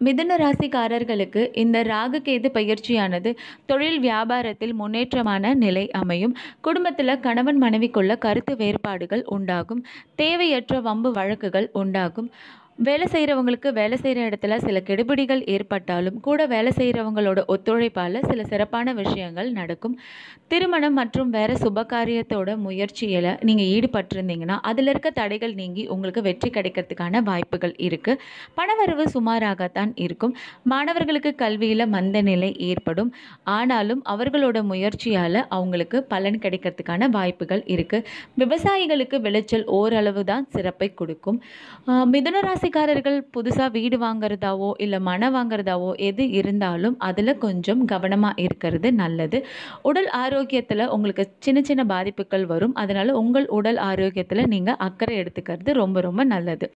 மிதுன ராசிக்காரர்களுக்கு இந்த ராகு கேது பயிற்சியானது தொழில் வியாபாரத்தில் முன்னேற்றமான நிலை அமையும் குடும்பத்தில் கணவன் மனைவிக்குள்ள கருத்து வேறுபாடுகள் உண்டாகும் தேவையற்ற வம்பு வழக்குகள் உண்டாகும் வேலை செய்கிறவங்களுக்கு வேலை செய்கிற இடத்துல சில கெடுபிடிகள் ஏற்பட்டாலும் கூட வேலை செய்கிறவங்களோட ஒத்துழைப்பால் சில சிறப்பான விஷயங்கள் நடக்கும் திருமணம் மற்றும் வேறு சுபகாரியத்தோட முயற்சியில் நீங்கள் ஈடுபட்டிருந்தீங்கன்னா அதில் இருக்க தடைகள் நீங்கி உங்களுக்கு வெற்றி கிடைக்கிறதுக்கான வாய்ப்புகள் இருக்குது பணவரவு சுமாராகத்தான் இருக்கும் மாணவர்களுக்கு கல்வியில் மந்த நிலை ஏற்படும் ஆனாலும் அவர்களோட முயற்சியால் அவங்களுக்கு பலன் கிடைக்கிறதுக்கான வாய்ப்புகள் இருக்குது விவசாயிகளுக்கு விளைச்சல் ஓரளவு தான் சிறப்பை கொடுக்கும் ஆஹ் மிதுன ராசிக்காரர்கள் புதுசாக வீடு வாங்குறதாவோ இல்லை மனை வாங்குறதாவோ எது இருந்தாலும் அதில் கொஞ்சம் கவனமாக இருக்கிறது நல்லது உடல் ஆரோக்கியத்தில் உங்களுக்கு சின்ன சின்ன பாதிப்புகள் வரும் அதனால் உங்கள் உடல் ஆரோக்கியத்தில் நீங்கள் அக்கறை எடுத்துக்கிறது ரொம்ப ரொம்ப நல்லது